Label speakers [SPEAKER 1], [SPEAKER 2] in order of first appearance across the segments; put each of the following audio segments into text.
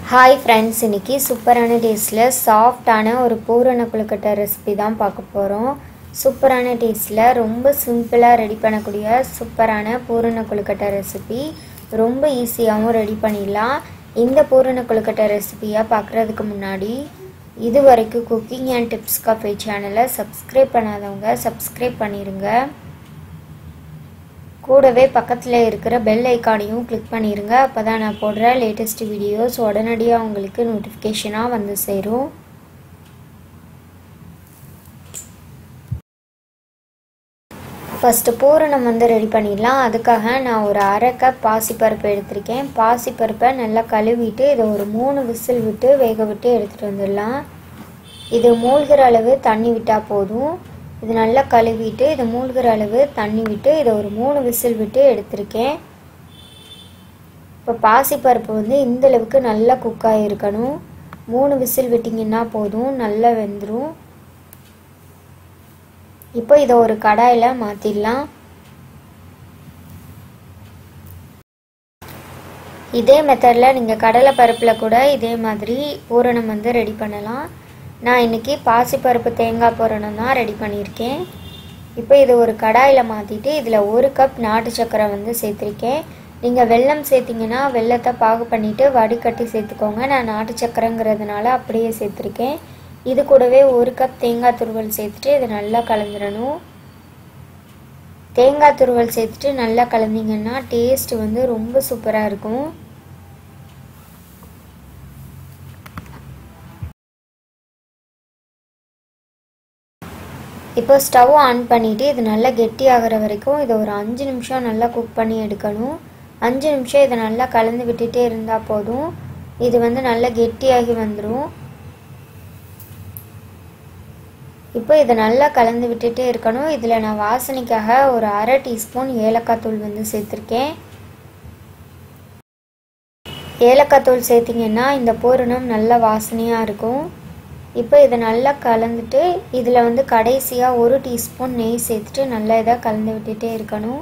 [SPEAKER 1] hi friends இன்னைக்கு சூப்பரான டேஸ்ட்டில் சாஃப்டான ஒரு பூரண கொழுக்கட்டை ரெசிபி தான் பார்க்க போகிறோம் சூப்பரான டேஸ்ட்டில் ரொம்ப சிம்பிளாக ரெடி பண்ணக்கூடிய சூப்பரான பூரண கொழுக்கட்டை ரெசிபி ரொம்ப ஈஸியாகவும் ரெடி பண்ணிடலாம் இந்த பூரண கொழுக்கட்டை ரெசிபியை பார்க்குறதுக்கு முன்னாடி இது வரைக்கும் குக்கிங் அண்ட் டிப்ஸ் காஃபே சேனலை சப்ஸ்கிரைப் பண்ணாதவங்க சப்ஸ்கிரைப் பண்ணிடுங்க கூடவே பக்கத்தில் இருக்கிற பெல் ஐக்கானையும் கிளிக் பண்ணிடுங்க அப்போ தான் நான் போடுற லேட்டஸ்ட் வீடியோஸ் உடனடியாக உங்களுக்கு நோட்டிஃபிகேஷனாக வந்து சேரும் ஃபஸ்ட்டு பூரணம் வந்து ரெடி பண்ணிடலாம் அதுக்காக நான் ஒரு அரை கப் பாசிப்பருப்பு எடுத்திருக்கேன் பாசிப்பருப்பை நல்லா கழுவிட்டு இதை ஒரு மூணு விசில் விட்டு வேக விட்டு எடுத்துகிட்டு வந்துடலாம் இது மூழ்கிற அளவு தண்ணி விட்டால் போதும் இது நல்லா கழுவிட்டு இது மூழ்கிற அளவு தண்ணி விட்டு இதை ஒரு மூணு விசில் விட்டு எடுத்திருக்கேன் இப்போ பாசிப்பருப்பு வந்து இந்த அளவுக்கு நல்லா குக்காக இருக்கணும் மூணு விசில் விட்டிங்கன்னா போதும் நல்லா வெந்துடும் இப்போ இதை ஒரு கடாயில் மாற்றிடலாம் இதே மெத்தடில் நீங்கள் கடலை பருப்பில் கூட இதே மாதிரி பூரணம் வந்து ரெடி பண்ணலாம் நான் இன்றைக்கி பாசிப்பருப்பு தேங்காய் பூரணம் தான் ரெடி பண்ணியிருக்கேன் இப்போ இது ஒரு கடாயில் மாற்றிட்டு இதில் ஒரு கப் நாட்டு சக்கரை வந்து சேர்த்துருக்கேன் நீங்கள் வெல்லம் சேர்த்திங்கன்னா வெள்ளத்தை பாகு பண்ணிவிட்டு வடிகட்டி சேர்த்துக்கோங்க நான் நாட்டு சக்கரைங்கிறதுனால அப்படியே சேர்த்துருக்கேன் இது கூடவே ஒரு கப் தேங்காய் துருவல் சேர்த்துட்டு இதை நல்லா கலந்துடணும் தேங்காய் துருவல் சேர்த்துட்டு நல்லா கலந்தீங்கன்னா டேஸ்ட் வந்து ரொம்ப சூப்பராக இருக்கும் இப்போ ஸ்டவ் ஆன் பண்ணிவிட்டு இது நல்லா கெட்டி ஆகிற வரைக்கும் இதை ஒரு அஞ்சு நிமிஷம் நல்லா குக் பண்ணி எடுக்கணும் அஞ்சு நிமிஷம் இதை நல்லா கலந்து விட்டுட்டே இருந்தால் போதும் இது வந்து நல்லா கெட்டியாகி வந்துடும் இப்போ இதை நல்லா கலந்து விட்டுட்டே இருக்கணும் இதில் நான் வாசனைக்காக ஒரு அரை டீஸ்பூன் ஏலக்காய் தூள் வந்து சேர்த்துருக்கேன் ஏலக்காய் தூள் சேர்த்திங்கன்னா இந்த பூரணம் நல்ல வாசனையாக இருக்கும் இப்போ இதை நல்லா கலந்துட்டு இதில் வந்து கடைசியாக ஒரு டீஸ்பூன் நெய் சேர்த்துட்டு நல்லா இதை கலந்து விட்டுட்டே இருக்கணும்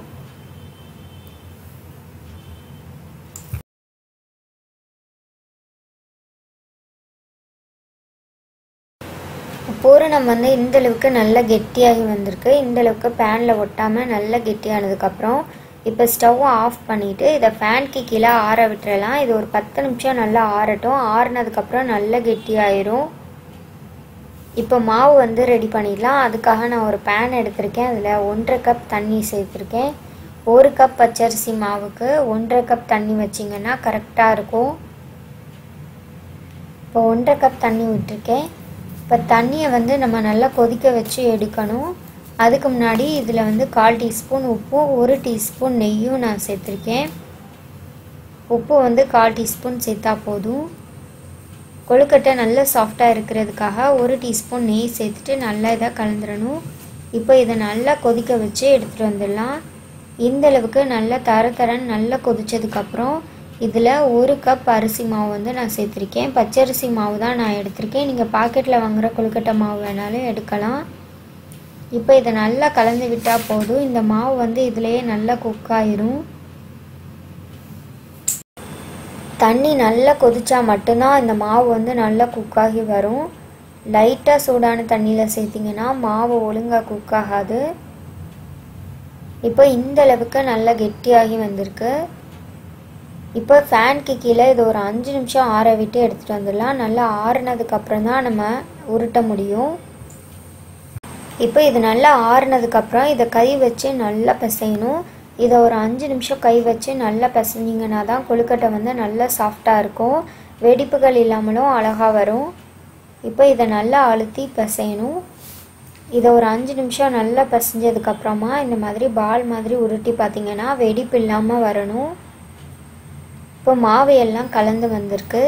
[SPEAKER 1] பூரணம் வந்து இந்த அளவுக்கு நல்லா கெட்டியாகி வந்திருக்கு இந்த அளவுக்கு பேனில் ஒட்டாமல் நல்லா கெட்டியானதுக்கப்புறம் இப்போ ஸ்டவ் ஆஃப் பண்ணிவிட்டு இதை ஃபேனுக்கு கீழே ஆற விட்டுறலாம் இது ஒரு பத்து நிமிஷம் நல்லா ஆறட்டும் ஆறுனதுக்கப்புறம் நல்லா கெட்டியாயிரும் இப்போ மாவு வந்து ரெடி பண்ணிடலாம் அதுக்காக நான் ஒரு பேன் எடுத்திருக்கேன் அதில் ஒன்றரை கப் தண்ணி சேர்த்துருக்கேன் ஒரு கப் பச்சரிசி மாவுக்கு ஒன்றரை கப் தண்ணி வச்சிங்கன்னா கரெக்டாக இருக்கும் இப்போ ஒன்றரை கப் தண்ணி விட்டுருக்கேன் இப்போ தண்ணியை வந்து நம்ம நல்லா கொதிக்க வச்சு எடுக்கணும் அதுக்கு முன்னாடி இதில் வந்து கால் டீஸ்பூன் உப்பும் ஒரு டீஸ்பூன் நெய்யும் நான் சேர்த்துருக்கேன் உப்பு வந்து கால் டீஸ்பூன் சேர்த்தா போதும் கொழுக்கட்டை நல்லா சாஃப்டாக இருக்கிறதுக்காக ஒரு டீஸ்பூன் நெய் சேர்த்துட்டு நல்லா இதை கலந்துடணும் இப்போ இதை நல்லா கொதிக்க வச்சு எடுத்துகிட்டு வந்துடலாம் இந்த அளவுக்கு நல்லா தர தரன்னு நல்லா கொதிச்சதுக்கப்புறம் இதில் ஒரு கப் அரிசி மாவு வந்து நான் சேர்த்துருக்கேன் பச்சரிசி மாவு தான் நான் எடுத்திருக்கேன் நீங்கள் பாக்கெட்டில் வாங்குகிற கொழுக்கட்டை மாவு வேணாலும் எடுக்கலாம் இப்போ இதை நல்லா கலந்து விட்டால் போதும் இந்த மாவு வந்து இதிலேயே நல்லா குக் ஆயிரும் தண்ணி நல்லா கொதிச்சா மட்டும்தான் இந்த மாவு வந்து நல்லா குக்காகி வரும் லைட்டாக சூடான தண்ணியில் சேர்த்திங்கன்னா மாவு ஒழுங்காக குக் ஆகாது இப்போ இந்த அளவுக்கு நல்லா கெட்டியாகி வந்திருக்கு இப்போ ஃபேனுக்கு கீழே இது ஒரு அஞ்சு நிமிஷம் ஆற விட்டு எடுத்துகிட்டு வந்துடலாம் நல்லா ஆறுனதுக்கப்புறம் தான் நம்ம உருட்ட முடியும் இப்போ இது நல்லா ஆறுனதுக்கப்புறம் இதை கை வச்சு நல்லா பிசையணும் இதை ஒரு அஞ்சு நிமிஷம் கை வச்சு நல்லா பிசைஞ்சிங்கன்னா தான் கொழுக்கட்டை வந்து நல்லா சாஃப்டாக இருக்கும் வெடிப்புகள் இல்லாமலும் அழகாக வரும் இப்போ இதை நல்லா அழுத்தி பிசையணும் இதை ஒரு அஞ்சு நிமிஷம் நல்லா பிசைஞ்சதுக்கப்புறமா இந்த மாதிரி பால் மாதிரி உருட்டி பார்த்திங்கன்னா வெடிப்பு இல்லாமல் வரணும் இப்போ மாவு எல்லாம் கலந்து வந்திருக்கு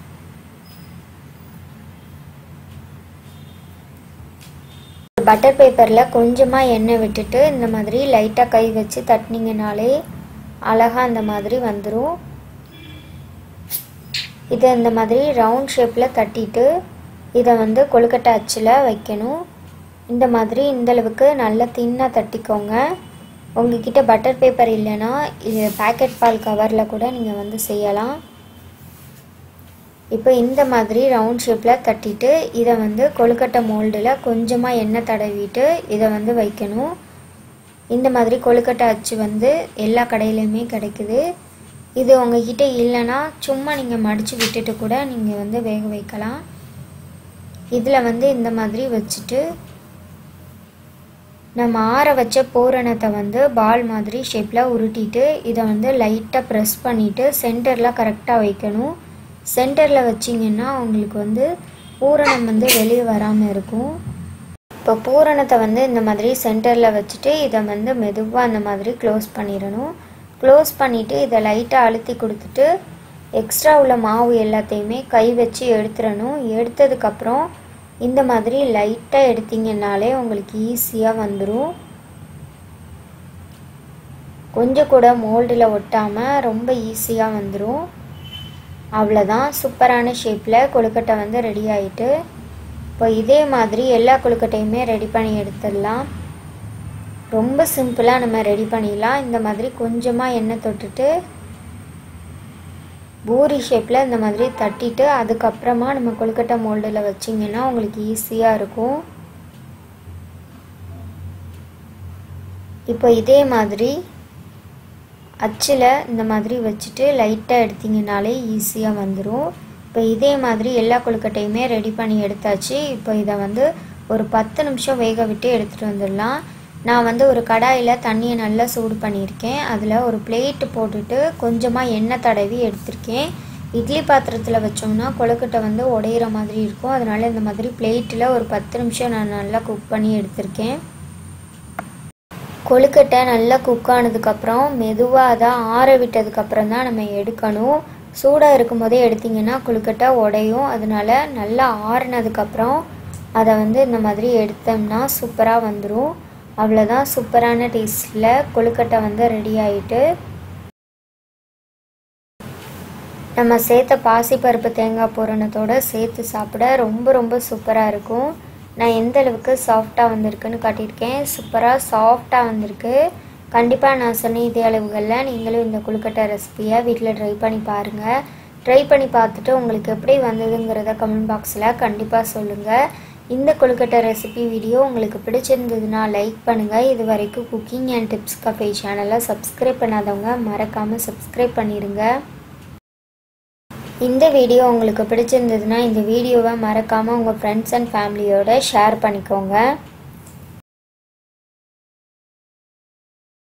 [SPEAKER 1] பட்டர் பேப்பரில் கொஞ்சமாக எண்ணெய் விட்டுட்டு இந்த மாதிரி லைட்டாக கை வச்சு தட்டினீங்கனாலே அழகாக அந்த மாதிரி வந்துடும் இதை இந்த மாதிரி ரவுண்ட் ஷேப்பில் தட்டிட்டு இதை வந்து கொழுக்கட்டை அச்சில் வைக்கணும் இந்த மாதிரி இந்தளவுக்கு நல்லா தின்னாக தட்டிக்கோங்க உங்ககிட்ட பட்டர் பேப்பர் இல்லைன்னா இது பேக்கெட் பால் கவரில் கூட நீங்கள் வந்து செய்யலாம் இப்போ இந்த மாதிரி ரவுண்ட் ஷேப்பில் தட்டிட்டு இதை வந்து கொழுக்கட்டை மோல்டில் கொஞ்சமாக எண்ணெய் தடவிட்டு இதை வந்து வைக்கணும் இந்த மாதிரி கொழுக்கட்டை அச்சு வந்து எல்லா கடையிலையுமே கிடைக்குது இது உங்ககிட்ட இல்லைன்னா சும்மா நீங்கள் மடித்து விட்டுட்டு கூட நீங்கள் வந்து வேக வைக்கலாம் இதில் வந்து இந்த மாதிரி வச்சுட்டு நம்ம ஆற வச்ச பூரணத்தை வந்து பால் மாதிரி ஷேப்பில் உருட்டிட்டு இதை வந்து லைட்டாக ப்ரெஸ் பண்ணிவிட்டு சென்டரில் கரெக்டாக வைக்கணும் சென்டரில் வச்சிங்கன்னா உங்களுக்கு வந்து பூரணம் வந்து வெளியே வராமல் இருக்கும் இப்போ பூரணத்தை வந்து இந்த மாதிரி சென்டரில் வச்சுட்டு இதை வந்து மெதுவாக அந்த மாதிரி க்ளோஸ் பண்ணிடணும் க்ளோஸ் பண்ணிவிட்டு இதை லைட்டாக அழுத்தி கொடுத்துட்டு எக்ஸ்ட்ரா உள்ள மாவு எல்லாத்தையுமே கை வச்சு எடுத்துடணும் எடுத்ததுக்கப்புறம் இந்த மாதிரி லைட்டாக எடுத்தீங்கன்னாலே உங்களுக்கு ஈஸியாக வந்துடும் கொஞ்சம் கூட மோல்டில் ஒட்டாமல் ரொம்ப ஈஸியாக வந்துடும் அவ்வளோதான் சூப்பரான ஷேப்பில் கொழுக்கட்டை வந்து ரெடி ஆகிட்டு இப்போ இதே மாதிரி எல்லா கொழுக்கட்டையுமே ரெடி பண்ணி எடுத்துடலாம் ரொம்ப சிம்பிளாக நம்ம ரெடி பண்ணிடலாம் இந்த மாதிரி கொஞ்சமாக எண்ணெய் தொட்டுட்டு பூரி ஷேப்பில் இந்த மாதிரி தட்டிட்டு அதுக்கப்புறமா நம்ம கொழுக்கட்டை மோல்டில் வச்சிங்கன்னா உங்களுக்கு ஈஸியாக இருக்கும் இப்போ இதே மாதிரி அச்சில் இந்த மாதிரி வச்சுட்டு லைட்டாக எடுத்திங்கனாலே ஈஸியாக வந்துடும் இப்போ இதே மாதிரி எல்லா கொழுக்கட்டையுமே ரெடி பண்ணி எடுத்தாச்சு இப்போ இதை வந்து ஒரு பத்து நிமிஷம் வேக விட்டு எடுத்துகிட்டு வந்துடலாம் நான் வந்து ஒரு கடாயில் தண்ணியை நல்லா சூடு பண்ணியிருக்கேன் அதில் ஒரு பிளேட்டு போட்டுட்டு கொஞ்சமாக எண்ணெய் தடவி எடுத்திருக்கேன் இட்லி பாத்திரத்தில் வச்சோம்னா கொழுக்கட்டை வந்து உடையிற மாதிரி இருக்கும் அதனால் இந்த மாதிரி பிளேட்டில் ஒரு பத்து நிமிஷம் நான் நல்லா குக் பண்ணி எடுத்திருக்கேன் கொழுக்கட்டை நல்லா குக் ஆனதுக்கப்புறம் மெதுவாக அதை ஆற விட்டதுக்கப்புறம் தான் நம்ம எடுக்கணும் சூடாக இருக்கும்போதே எடுத்திங்கன்னா கொழுக்கட்டை உடையும் அதனால நல்லா ஆறுனதுக்கப்புறம் அதை வந்து இந்த மாதிரி எடுத்தோம்னா சூப்பராக வந்துடும் அவ்வளோதான் சூப்பரான டேஸ்ட்டில் கொழுக்கட்டை வந்து ரெடி ஆகிட்டு நம்ம சேர்த்த பாசிப்பருப்பு தேங்காய் பூரணத்தோடு சேர்த்து சாப்பிட ரொம்ப ரொம்ப சூப்பராக இருக்கும் நான் எந்த அளவுக்கு சாஃப்டாக வந்திருக்குன்னு காட்டியிருக்கேன் சூப்பராக சாஃப்டாக வந்திருக்கு கண்டிப்பாக நான் சொன்ன இதே அளவுகளில் நீங்களும் இந்த கொழுக்கட்டை ரெசிபியை வீட்டில் ட்ரை பண்ணி பாருங்கள் ட்ரை பண்ணி பார்த்துட்டு உங்களுக்கு எப்படி வந்ததுங்கிறத கமெண்ட் பாக்ஸில் கண்டிப்பாக சொல்லுங்கள் இந்த கொழுக்கட்டை ரெசிபி வீடியோ உங்களுக்கு பிடிச்சிருந்ததுன்னா லைக் பண்ணுங்கள் இது வரைக்கும் குக்கிங் அண்ட் டிப்ஸ் கஃபே சேனலை சப்ஸ்கிரைப் பண்ணாதவங்க மறக்காமல் சப்ஸ்கிரைப் பண்ணிடுங்க இந்த வீடியோ உங்களுக்கு பிடிச்சிருந்ததுன்னா இந்த வீடியோவை மறக்காமல் உங்கள் ஃப்ரெண்ட்ஸ் அண்ட் ஃபேமிலியோட ஷேர் பண்ணிக்கோங்க